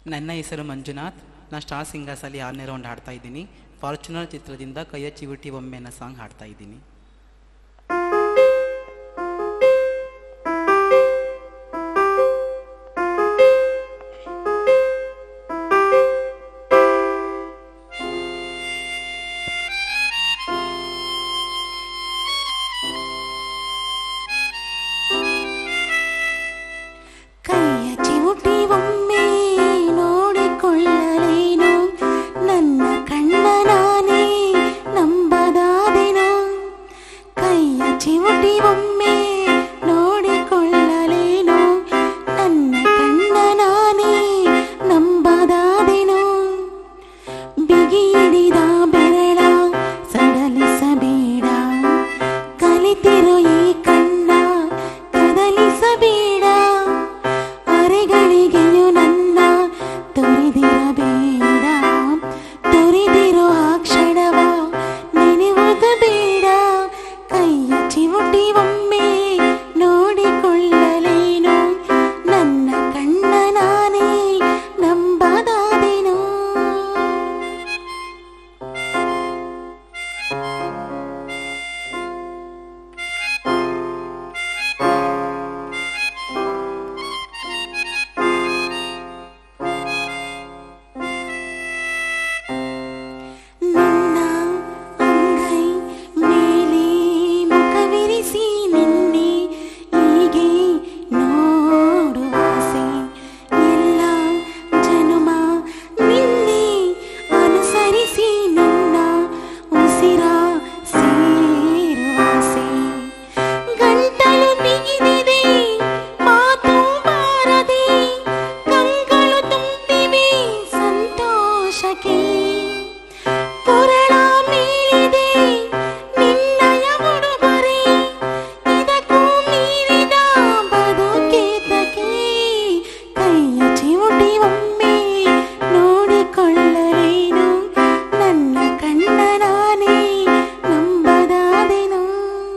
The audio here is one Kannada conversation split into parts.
ನನ್ನ ಹೆಸರು ಮಂಜುನಾಥ್ ನಾನು ಸ್ಟಾರ್ ಸಿಂಗರ್ಸಲ್ಲಿ ಆರನೇ ರೌಂಡ್ ಹಾಡ್ತಾ ಇದ್ದೀನಿ ಫಾರ್ಚುನರ್ ಚಿತ್ರದಿಂದ ಕೈಯ ಚಿವುಟಿ ಒಮ್ಮೆ ಅನ್ನೋ ಸಾಂಗ್ ಹಾಡ್ತಾ ಇದ್ದೀನಿ ಕೈಯ ಚಿವುಟಿ ಒಮ್ಮೆ ನೋಡಿಕೊಳ್ಳಲೇನು ನನ್ನ ಕಣ್ಣ ನಾನೇ ನಂಬದಾದೆನು ಕೈಯ ಚಿವುಟಿ ಒಮ್ಮೆ ನೋಡಿಕೊಳ್ಳಲೇನು ನನ್ನ ಕಣ್ಣ ನಾನೇ ನಂಬದಾದೆನು ಬಿಗಿ ಹಿಡಿದ ಬೆರಳ ಸಡಲಿಸಬೇಡ ಕಲಿತಿರೋ ಈ ಕಣ್ಣ ಕದಲಿಸಬೇಡ ಅರೆಗಳಿಗೆಯೂ ನನ್ನ ತೊರೆದಿರಬೇಡ ತೊರೆದಿರೋ ಆ ಕ್ಷಣವ ನೆನೆಯುವುದು ಬೇಡ ಕೈಯ ಚಿವುಟಿ ಒಮ್ಮೆ ನೋಡಿಕೊಳ್ಳಲೇನು ನನ್ನ ಕಣ್ಣ ನಾನೇ ನಂಬದಾದೆನು ನಿನ್ನ ಅಂಗೈ ಮೇಲೆ ಮುಖವಿರಿಸಿ ನಿನ್ನೆ ಹೀಗೆ ನೋಡುವಾಸೆ ಎಲ್ಲ ಜನುಮ ನಿನ್ನೆ ಅನುಸರಿಸಿ ನಿನ್ನ ಉಸಿರ ಸೇರುವಾಸೆ ಗಂಟಲು ಬಿಗಿದಿದೆ ಮಾತು ಬಾರದೆ ಕಂಗಳು ತುಂಬಿವೆ ಸಂತೋಷಕ್ಕೆ ಕೊರಳ ಮೇಲಿದೆ ನಿನ್ನಯ ಉಡುಗೊರೆ ಇದಕ್ಕೂ ಮೀರಿದ ಬದುಕೇತಕ್ಕೆ ಕೈಯ ಚಿವುಟಿ ಒಮ್ಮೆ ನೋಡಿಕೊಳ್ಳಲೇನು ನನ್ನ ಕಣ್ಣ ನಾನೇ ನಂಬದಾದೆನು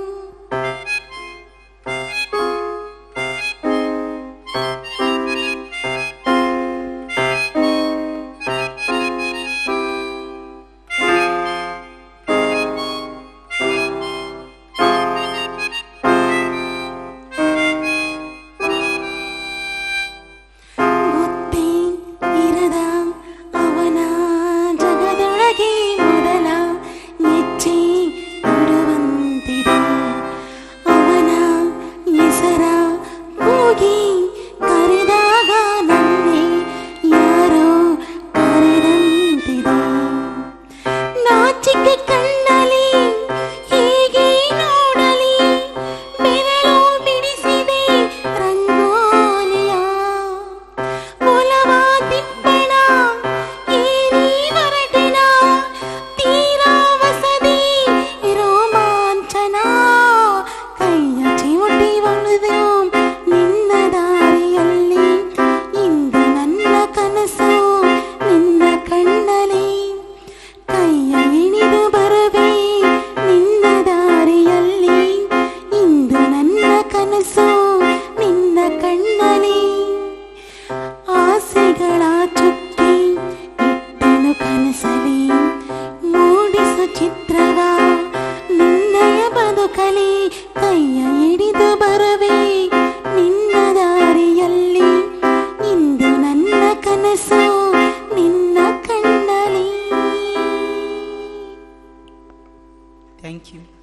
ಗೊತ್ತೇ ಇರದ ಅವನ ಜಗದೊಳಗೆ ಮೊದಲ ಹೆಜ್ಜೆ ಇಡುವಂತಿದೆ ಅವನ ಹೆಸರ ಕೂಗಿ ಕರೆದಾಗ ನನ್ನೆ ಯಾರೋ ಕರೆದಂತಿದೆ ನಾಚಿಕೆ ಕಣ್ಣಲಿ ಹೀಗೆ ನೋಡಲಿ ಬೆರಳು ಬಿಡಿಸಿದೆ ರಂಗೋಲಿಯ ಒಲವ ತಿಪ್ಪಣ ಏರಿ ಹೊರಟಿನ ತೀರಾ ವಸದಿ ರೋಮಾಂಚನ ಕೈಯ ಚಿವುಟಿ ಒಣದು ನಿನ್ನ ದಾರಿಯಲ್ಲಿ ಇಂದು ನನ್ನ ಕನಸು ನಿನ್ನ ಕಣ್ಣಲಿ ಕೈಯ ಇಣಿದು ಬರುವೆ ನಿನ್ನ ದಾರಿಯಲ್ಲಿ ಇಂದು ನನ್ನ ಕನಸು ನಿನ್ನ ಕಣ್ಣಲಿ ಆಸೆಗಳ ಚುಕ್ಕಿ ಇಟ್ಟನು ಕನಸಲಿ ಮೂಡಿಸು ಚಿತ್ರವ ನಿನ್ನಯ ಬದುಕಲಿ ಕೈಯ ಹಿಡಿದು ಬರುವೆ ನಿನ್ನ ದಾರಿಯಲ್ಲಿ ಇಂದು ನನ್ನ ಕನಸು ನಿನ್ನ ಕಣ್ಣಲಿ ಥ್ಯಾಂಕ್ ಯು